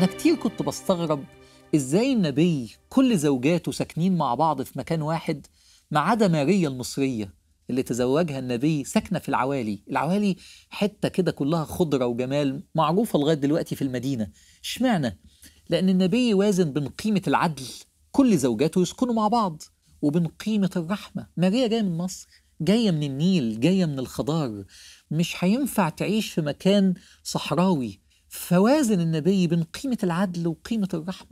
أنا كتير كنت بستغرب إزاي النبي كل زوجاته ساكنين مع بعض في مكان واحد ما عدا ماريا المصرية اللي تزوجها النبي ساكنة في العوالي العوالي حتة كده كلها خضرة وجمال معروفة لغاية دلوقتي في المدينة اشمعنى؟ لأن النبي يوازن بين قيمة العدل كل زوجاته يسكنوا مع بعض وبين قيمة الرحمة ماريا جاية من مصر جاية من النيل جاية من الخضار مش هينفع تعيش في مكان صحراوي فوازن النبي بين قيمة العدل وقيمة الرحمة